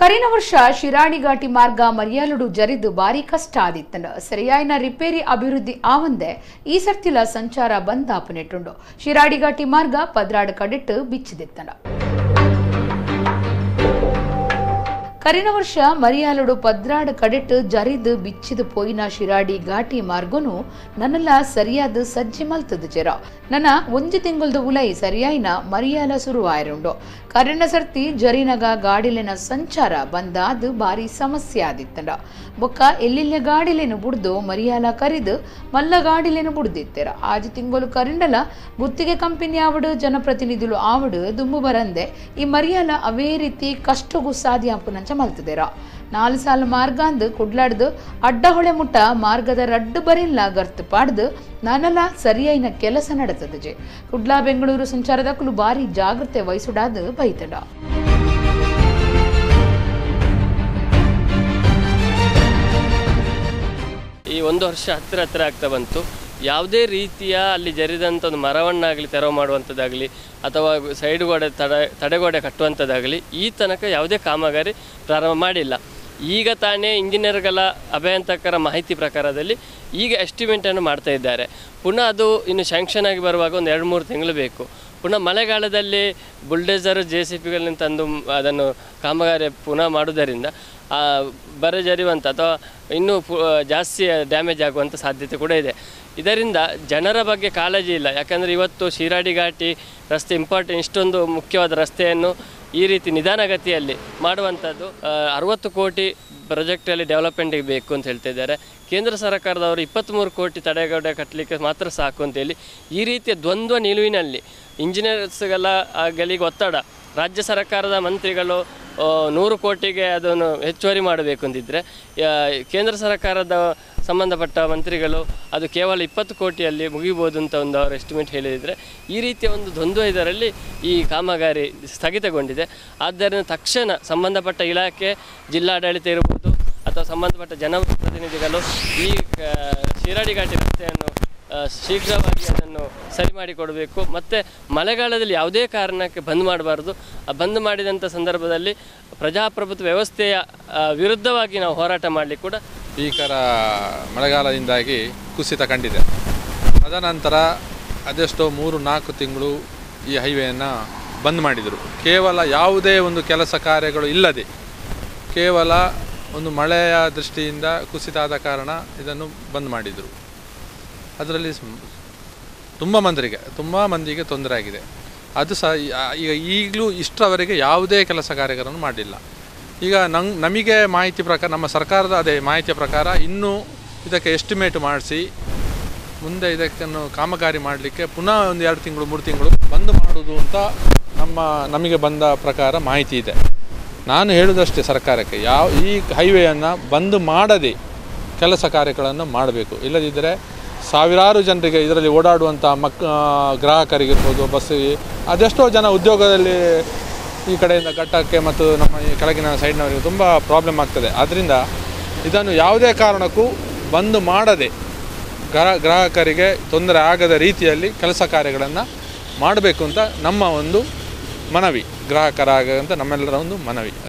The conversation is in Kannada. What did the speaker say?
ಕರಿನ ವರ್ಷ ಶಿರಾಡಿ ಘಾಟಿ ಮಾರ್ಗ ಮರ್ಯಾಲುಡು ಜರಿದು ಬಾರಿ ಕಷ್ಟ ಆದಿತ್ತಂಡ ಸರಿಯಾಯಿನ ರಿಪೇರಿ ಅಭಿವೃದ್ಧಿ ಆವಂದೆ ಈ ಸರ್ತಿಲ ಸಂಚಾರ ಬಂದ್ ಆಪನೆಟ್ಟುಂಡು ಶಿರಾಡಿ ಘಾಟಿ ಮಾರ್ಗ ಪದ್ರಾಡ್ ಕಡಿಟ್ಟು ಬಿಚ್ಚಿದಿತ್ತಂಡ ಕರಿನ ವರ್ಷ ಮರಿಯಾಲುಡು ಪದ್ರಾಡ್ ಕಡೆಟ್ ಜರಿದು ಬಿಚ್ಚಿದು ಪೋಯಿನ ಶಿರಾಡಿ ಘಾಟಿ ಮಾರ್ಗನು ನನ್ನಲ್ಲ ಸರಿಯಾದ ಸಜ್ಜಿ ಮಲ್ತದ ಜರ ನನ್ನ ಒಂಜಿ ತಿಂಗಳದ ಉಲೈ ಸರಿಯಾಯಿನ ಮರಿಯಾಲ ಶುರುವಾಯರುಂಡು ಕರಿನ ಸರ್ತಿ ಜರಿನಗ ಗಾಡಿಲಿನ ಸಂಚಾರ ಬಂದಾದ ಬಾರಿ ಸಮಸ್ಯೆ ಆದಿತ್ತಂಡ ಬೊಕ್ಕ ಎಲ್ಲಿಲ್ಲ ಗಾಡಿಲೇನು ಬುಡ್ದು ಮರಿಯಾಲ ಕರಿದು ಮಲ್ಲ ಗಾಡಿಲೇನು ಬುಡ್ದಿತ್ತೆರ ಆಜು ತಿಂಗಳು ಕರಿಂಡಲ ಗುತ್ತಿಗೆ ಕಂಪನಿ ಆವಡು ಜನಪ್ರತಿನಿಧುಲು ಆವಡು ದುಂಬು ಬರಂದೆ ಈ ಮರಿಯಾಲ ಅವೇ ರೀತಿ ಕಷ್ಟಗೂ ಸಾಧ್ಯ ಆಪುನಂಚ ಮಲ್ತದೇರ ನಾಲ್ ಸಾಲ ಮಾರ್ಗಾಂದ್ ಕುಡ್ಲಾಡ್ದು ಅಡ್ಡ ಹೊಳೆ ಮುಟ್ಟ ಮಾರ್ಗದ ರಡ್ಡು ಬರಿಲ್ಲ ಗರ್ತು ಪಾಡ್ದು ನಾನೆಲ್ಲ ಸರಿಯಾಯಿನ ಕೆಲಸ ನಡೆತದಜೆ ಕುಡ್ಲಾ ಬೆಂಗಳೂರು ಸಂಚಾರದಕ್ಕಲು ಬಾರಿ ಜಾಗ್ರತೆ ವಹಿಸುಡಾದು ಬೈತಡ ಈ ಒಂದು ವರ್ಷ ಹತ್ತಿರ ಹತ್ತಿರ ಆಗ್ತಾ ಬಂತು ಯಾವುದೇ ರೀತಿಯ ಅಲ್ಲಿ ಜರಿದಂಥ ಒಂದು ಮರವನ್ನಾಗಲಿ ತೆರವು ಮಾಡುವಂಥದ್ದಾಗಲಿ ಅಥವಾ ಸೈಡ್ ಗೋಡೆ ತಡೆ ತಡೆಗೋಡೆ ಕಟ್ಟುವಂಥದ್ದಾಗಲಿ ಈ ತನಕ ಯಾವುದೇ ಕಾಮಗಾರಿ ಪ್ರಾರಂಭ ಮಾಡಿಲ್ಲ ಈಗ ತಾನೇ ಇಂಜಿನಿಯರ್ಗಳ ಅಭಯಂತಕರ ಮಾಹಿತಿ ಪ್ರಕಾರದಲ್ಲಿ ಈಗ ಎಸ್ಟಿಮೇಟನ್ನು ಮಾಡ್ತಾ ಇದ್ದಾರೆ ಪುನಃ ಅದು ಇನ್ನು ಶಾಂಕ್ಷನ್ ಆಗಿ ಬರುವಾಗ ಒಂದು ಎರಡು ಮೂರು ತಿಂಗಳು ಬೇಕು ಪುನಃ ಮಳೆಗಾಲದಲ್ಲಿ ಬುಲ್ಡೇಸರ್ ಜೆ ಸಿ ಪಿಗಳನ್ನ ತಂದು ಮ್- ಅದನ್ನು ಕಾಮಗಾರಿ ಪುನಃ ಮಾಡುವುದರಿಂದ ಆ, ಬರ ಜರಿಯುವಂಥ ಅಥವಾ ಇನ್ನೂ ಪು ಜಾಸ್ತಿ ಡ್ಯಾಮೇಜ್ ಆಗುವಂಥ ಸಾಧ್ಯತೆ ಕೂಡ ಇದೆ ಇದರಿಂದ ಜನರ ಬಗ್ಗೆ ಕಾಳಜಿ ಇಲ್ಲ ಯಾಕಂದರೆ ಇವತ್ತು ಶಿರಾಡಿ ಘಾಟಿ ರಸ್ತೆ ಇಂಪಾರ್ಟೆಂಟ್ ಇಷ್ಟೊಂದು ಮುಖ್ಯವಾದ ರಸ್ತೆಯನ್ನು ಈ ರೀತಿ ನಿಧಾನಗತಿಯಲ್ಲಿ ಮಾಡುವಂಥದ್ದು ಅರವತ್ತು ಕೋಟಿ ಪ್ರಾಜೆಕ್ಟಲ್ಲಿ ಡೆವಲಪ್ಮೆಂಟಿಗೆ ಬೇಕು ಅಂತ ಹೇಳ್ತಾ ಇದ್ದಾರೆ ಕೇಂದ್ರ ಸರ್ಕಾರದವರು ಇಪ್ಪತ್ತ್ಮೂರು ಕೋಟಿ ತಡೆಗೋಡೆ ಕಟ್ಟಲಿಕ್ಕೆ ಮಾತ್ರ ಸಾಕು ಅಂತೇಳಿ ಈ ರೀತಿಯ ದ್ವಂದ್ವ ನಿಲುವಿನಲ್ಲಿ ಇಂಜಿನಿಯರ್ಸ್ಗಳ ಗಳಿಗೆ ಒತ್ತಡ ರಾಜ್ಯ ಸರ್ಕಾರದ ಮಂತ್ರಿಗಳು ಆ, ನೂರು ಕೋಟಿಗೆ ಅದನ್ನು ಹೆಚ್ಚುವರಿ ಮಾಡಬೇಕು ಅಂತಿದ್ದರೆ ಕೇಂದ್ರ ಸರ್ಕಾರದ ಸಂಬಂಧಪಟ್ಟ ಮಂತ್ರಿಗಳು ಅದು ಕೇವಲ ಇಪ್ಪತ್ತು ಕೋಟಿಯಲ್ಲಿ ಮುಗಿಬೋದು ಅಂತ ಒಂದು ಅವರು ಎಸ್ಟಿಮೇಟ್ ಹೇಳಿದರೆ ಈ ರೀತಿಯ ಒಂದು ದ್ವಂದ್ವ ಇದರಲ್ಲಿ ಈ ಕಾಮಗಾರಿ ಸ್ಥಗಿತಗೊಂಡಿದೆ ಆದ್ದರಿಂದ ತಕ್ಷಣ ಸಂಬಂಧಪಟ್ಟ ಇಲಾಖೆ ಜಿಲ್ಲಾಡಳಿತ ಇರ್ಬೋದು ಅಥವಾ ಸಂಬಂಧಪಟ್ಟ ಜನಪ್ರತಿನಿಧಿಗಳು ಈ ಆ, ಶಿರಾಡಿ ಘಾಟಿ ರಸ್ತೆಯನ್ನು ಆ, ಶೀಘ್ರವಾಗಿ ಅದನ್ನು ಸರಿ ಮಾಡಿಕೊಡಬೇಕು ಮತ್ತು ಮಳೆಗಾಲದಲ್ಲಿ ಯಾವುದೇ ಕಾರಣಕ್ಕೆ ಬಂದ್ ಮಾಡಬಾರ್ದು ಆ ಬಂದ್ ಮಾಡಿದಂಥ ಸಂದರ್ಭದಲ್ಲಿ ಪ್ರಜಾಪ್ರಭುತ್ವ ವ್ಯವಸ್ಥೆಯ ಆ, ವಿರುದ್ಧವಾಗಿ ನಾವು ಹೋರಾಟ ಮಾಡಲಿಕ್ಕೆ ಕೂಡ ಭೀಕರ ಮಳೆಗಾಲದಿಂದಾಗಿ ಕುಸಿತ ಕಂಡಿದೆ ತದನಂತರ ಅದೆಷ್ಟೋ ಮೂರು ನಾಲ್ಕು ತಿಂಗಳು ಈ ಹೈವೇಯನ್ನು ಬಂದ್ ಮಾಡಿದರು ಕೇವಲ ಯಾವುದೇ ಒಂದು ಕೆಲಸ ಕಾರ್ಯಗಳು ಇಲ್ಲದೆ ಕೇವಲ ಒಂದು ಮಳೆಯ ದೃಷ್ಟಿಯಿಂದ ಕುಸಿತ ಆದ ಕಾರಣ ಇದನ್ನು ಬಂದ್ ಮಾಡಿದರು ಅದರಲ್ಲಿ ತುಂಬ ಮಂದಿಗೆ ತುಂಬ ಮಂದಿಗೆ ತೊಂದರೆ ಆಗಿದೆ ಅದು ಸಹ ಈ- ಈಗ ಈಗಲೂ ಇಷ್ಟರವರೆಗೆ ಯಾವುದೇ ಕೆಲಸ ಕಾರ್ಯಗಳನ್ನು ಮಾಡಲಿಲ್ಲ ಈಗ ನಂಗೆ ನಮಗೆ ಮಾಹಿತಿ ಪ್ರಕಾರ ನಮ್ಮ ಸರ್ಕಾರದ ಅದೇ ಮಾಹಿತಿಯ ಪ್ರಕಾರ ಇನ್ನೂ ಇದಕ್ಕೆ ಎಸ್ಟಿಮೇಟ್ ಮಾಡಿಸಿ ಮುಂದೆ ಇದಕ್ಕನ್ನು ಕಾಮಗಾರಿ ಮಾಡಲಿಕ್ಕೆ ಪುನಃ ಒಂದು ಎರಡು ತಿಂಗಳು ಮೂರು ತಿಂಗಳು ಬಂದ್ ಮಾಡೋದು ಅಂತ ನಮ್ಮ ನಮಗೆ ಬಂದ ಪ್ರಕಾರ ಮಾಹಿತಿ ಇದೆ ನಾನು ಹೇಳುವುದಷ್ಟೇ ಸರ್ಕಾರಕ್ಕೆ ಯಾವ ಈ ಹೈವೇಯನ್ನು ಬಂದ್ ಮಾಡದೆ ಕೆಲಸ ಕಾರ್ಯಗಳನ್ನು ಮಾಡಬೇಕು ಇಲ್ಲದಿದ್ದರೆ ಸಾವಿರಾರು ಜನರಿಗೆ ಇದರಲ್ಲಿ ಓಡಾಡುವಂಥ ಮಕ್ ಆ, ಗ್ರಾಹಕರಿಗಿರ್ಬೋದು ಬಸ್ಸಿಗೆ ಅದೆಷ್ಟೋ ಜನ ಉದ್ಯೋಗದಲ್ಲಿ ಈ ಕಡೆಯಿಂದ ಘಟ್ಟಕ್ಕೆ ಮತ್ತು ನಮ್ಮ ಈ ಕೆಳಗಿನ ಸೈಡ್ನವರಿಗೆ ತುಂಬ ಪ್ರಾಬ್ಲಮ್ ಆಗ್ತದೆ ಆದ್ದರಿಂದ ಇದನ್ನು ಯಾವುದೇ ಕಾರಣಕ್ಕೂ ಬಂದ್ ಮಾಡದೆ ಗ್ರಾ ಗ್ರಾಹಕರಿಗೆ ತೊಂದರೆ ಆಗದ ರೀತಿಯಲ್ಲಿ ಕೆಲಸ ಕಾರ್ಯಗಳನ್ನು ಮಾಡಬೇಕು ಅಂತ ನಮ್ಮ ಒಂದು ಮನವಿ ಗ್ರಾಹಕರಾಗಂತ ನಮ್ಮೆಲ್ಲರ ಒಂದು ಮನವಿ